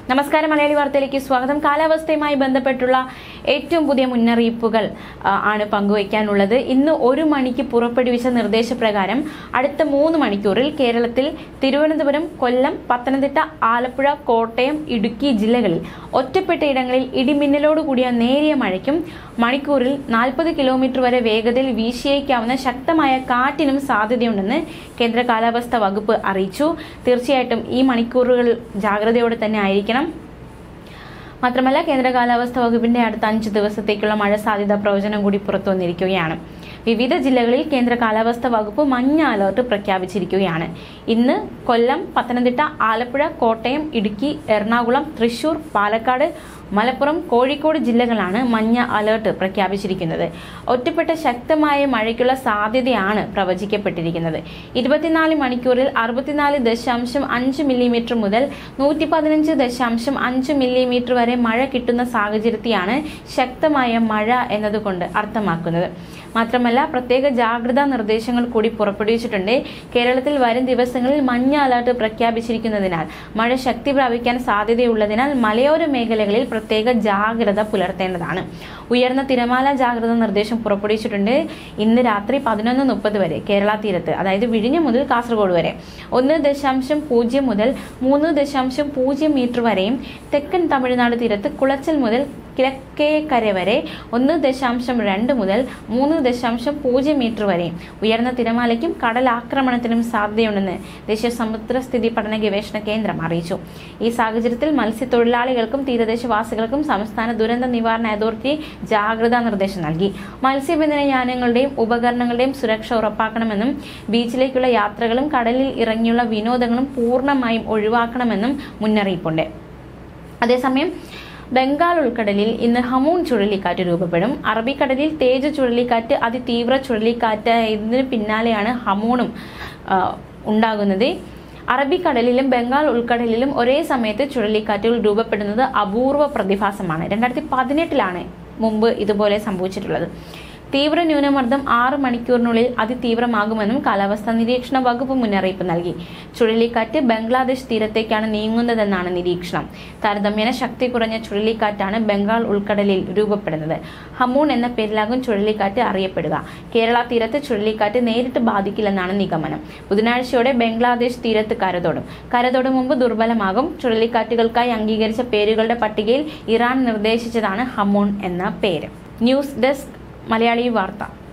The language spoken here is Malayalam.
നമസ്കാരം മലയാളി വാർത്തയിലേക്ക് സ്വാഗതം കാലാവസ്ഥയുമായി ബന്ധപ്പെട്ടുള്ള ഏറ്റവും പുതിയ മുന്നറിയിപ്പുകൾ ആ, ആണ് പങ്കുവയ്ക്കാനുള്ളത് ഇന്ന് ഒരു മണിക്ക് പുറപ്പെടുവിച്ച നിർദ്ദേശപ്രകാരം അടുത്ത മൂന്ന് മണിക്കൂറിൽ കേരളത്തിൽ തിരുവനന്തപുരം കൊല്ലം പത്തനംതിട്ട ആലപ്പുഴ കോട്ടയം ഇടുക്കി ജില്ലകളിൽ ഒറ്റപ്പെട്ട ഇടങ്ങളിൽ ഇടിമിന്നലോട് കൂടിയ നേരിയ മഴയ്ക്കും മണിക്കൂറിൽ നാൽപ്പത് കിലോമീറ്റർ വരെ വേഗതയിൽ വീശിയേക്കാവുന്ന ശക്തമായ കാറ്റിനും സാധ്യതയുണ്ടെന്ന് കേന്ദ്ര കാലാവസ്ഥാ വകുപ്പ് അറിയിച്ചു തീർച്ചയായിട്ടും ഈ മണിക്കൂറുകൾ ജാഗ്രതയോടെ തന്നെ ആയിരിക്കണം മാത്രമല്ല കേന്ദ്ര കാലാവസ്ഥാ വകുപ്പിന്റെ അടുത്ത അഞ്ച് ദിവസത്തേക്കുള്ള മഴ സാധ്യതാ പ്രവചനം കൂടി പുറത്തു വന്നിരിക്കുകയാണ് വിവിധ ജില്ലകളിൽ കേന്ദ്ര കാലാവസ്ഥാ വകുപ്പ് മഞ്ഞ അലർട്ട് പ്രഖ്യാപിച്ചിരിക്കുകയാണ് ഇന്ന് കൊല്ലം പത്തനംതിട്ട ആലപ്പുഴ കോട്ടയം ഇടുക്കി എറണാകുളം തൃശൂർ പാലക്കാട് മലപ്പുറം കോഴിക്കോട് ജില്ലകളാണ് മഞ്ഞ അലർട്ട് പ്രഖ്യാപിച്ചിരിക്കുന്നത് ഒറ്റപ്പെട്ട ശക്തമായ മഴയ്ക്കുള്ള സാധ്യതയാണ് പ്രവചിക്കപ്പെട്ടിരിക്കുന്നത് ഇരുപത്തിനാല് മണിക്കൂറിൽ അറുപത്തിനാല് ദശാംശം അഞ്ച് മില്ലിമീറ്റർ മുതൽ നൂറ്റി പതിനഞ്ച് ദശാംശം അഞ്ച് മില്ലിമീറ്റർ വരെ മഴ കിട്ടുന്ന സാഹചര്യത്തെയാണ് ശക്തമായ മഴ എന്നതുകൊണ്ട് അർത്ഥമാക്കുന്നത് മാത്രമല്ല പ്രത്യേക ജാഗ്രതാ നിർദ്ദേശങ്ങൾ കൂടി പുറപ്പെടുവിച്ചിട്ടുണ്ട് കേരളത്തിൽ വരും ദിവസങ്ങളിൽ മഞ്ഞ അലർട്ട് പ്രഖ്യാപിച്ചിരിക്കുന്നതിനാൽ മഴ ശക്തി പ്രാപിക്കാൻ സാധ്യതയുള്ളതിനാൽ മലയോര മേഖലകളിൽ പ്രത്യേക ജാഗ്രത പുലർത്തേണ്ടതാണ് ഉയർന്ന തിരമാല ജാഗ്രതാ നിർദ്ദേശം പുറപ്പെടുവിച്ചിട്ടുണ്ട് ഇന്ന് രാത്രി പതിനൊന്ന് മുപ്പത് വരെ കേരള തീരത്ത് അതായത് വിഴിഞ്ഞം മുതൽ കാസർഗോഡ് വരെ ഒന്ന് ദശാംശം പൂജ്യം മുതൽ മൂന്ന് ദശാംശം പൂജ്യം മീറ്റർ വരെയും തെക്കൻ തമിഴ്നാട് തീരത്ത് കുളച്ചൽ മുതൽ കിഴക്കേക്കര വരെ ഒന്ന് ദശാംശം രണ്ട് മുതൽ മൂന്ന് ദശാംശം പൂജ്യം മീറ്റർ വരെയും ഉയർന്ന തിരമാലയ്ക്കും കടലാക്രമണത്തിനും സാധ്യതയുണ്ടെന്ന് ദേശീയ സമുദ്രസ്ഥിതി പഠന ഗവേഷണ കേന്ദ്രം അറിയിച്ചു ഈ സാഹചര്യത്തിൽ മത്സ്യത്തൊഴിലാളികൾക്കും തീരദേശവാസികൾക്കും സംസ്ഥാന ദുരന്ത നിവാരണ അതോറിറ്റി ജാഗ്രതാ നിർദ്ദേശം നൽകി മത്സ്യബന്ധന യാനങ്ങളുടെയും ഉപകരണങ്ങളുടെയും സുരക്ഷ ഉറപ്പാക്കണമെന്നും ബീച്ചിലേക്കുള്ള യാത്രകളും കടലിൽ ഇറങ്ങിയുള്ള വിനോദങ്ങളും പൂർണ്ണമായും ഒഴിവാക്കണമെന്നും മുന്നറിയിപ്പുണ്ട് അതേസമയം ബംഗാൾ ഉൾക്കടലിൽ ഇന്ന് ഹമൂൺ ചുഴലിക്കാറ്റ് രൂപപ്പെടും അറബിക്കടലിൽ തേജ് ചുഴലിക്കാറ്റ് അതിതീവ്ര ചുഴലിക്കാറ്റ് ഇതിന് പിന്നാലെയാണ് ഹമൂണും ആ, ഉണ്ടാകുന്നത് അറബിക്കടലിലും ബംഗാൾ ഉൾക്കടലിലും ഒരേ സമയത്ത് ചുഴലിക്കാറ്റുകൾ രൂപപ്പെടുന്നത് അപൂർവ പ്രതിഭാസമാണ് രണ്ടായിരത്തി പതിനെട്ടിലാണ് മുമ്പ് ഇതുപോലെ സംഭവിച്ചിട്ടുള്ളത് തീവ്ര ന്യൂനമർദ്ദം ആറ് മണിക്കൂറിനുള്ളിൽ അതിതീവ്രമാകുമെന്നും കാലാവസ്ഥാ നിരീക്ഷണ വകുപ്പ് മുന്നറിയിപ്പ് നൽകി ചുഴലിക്കാറ്റ് ബംഗ്ലാദേശ് തീരത്തേക്കാണ് നീങ്ങുന്നതെന്നാണ് നിരീക്ഷണം താരതമ്യേന ശക്തി കുറഞ്ഞ ചുഴലിക്കാറ്റാണ് ബംഗാൾ ഉൾക്കടലിൽ രൂപപ്പെടുന്നത് ഹമൂൺ എന്ന പേരിലാകും ചുഴലിക്കാറ്റ് അറിയപ്പെടുക കേരള തീരത്ത് ചുഴലിക്കാറ്റ് നേരിട്ട് ബാധിക്കില്ലെന്നാണ് നിഗമനം ബുധനാഴ്ചയോടെ ബംഗ്ലാദേശ് തീരത്ത് കരതൊടും കരതൊടും മുമ്പ് ദുർബലമാകും ചുഴലിക്കാറ്റുകൾക്കായി അംഗീകരിച്ച പേരുകളുടെ പട്ടികയിൽ ഇറാൻ നിർദ്ദേശിച്ചതാണ് ഹമൂൺ എന്ന പേര് ന്യൂസ് ഡെസ്ക് മലയാളി വാർത്ത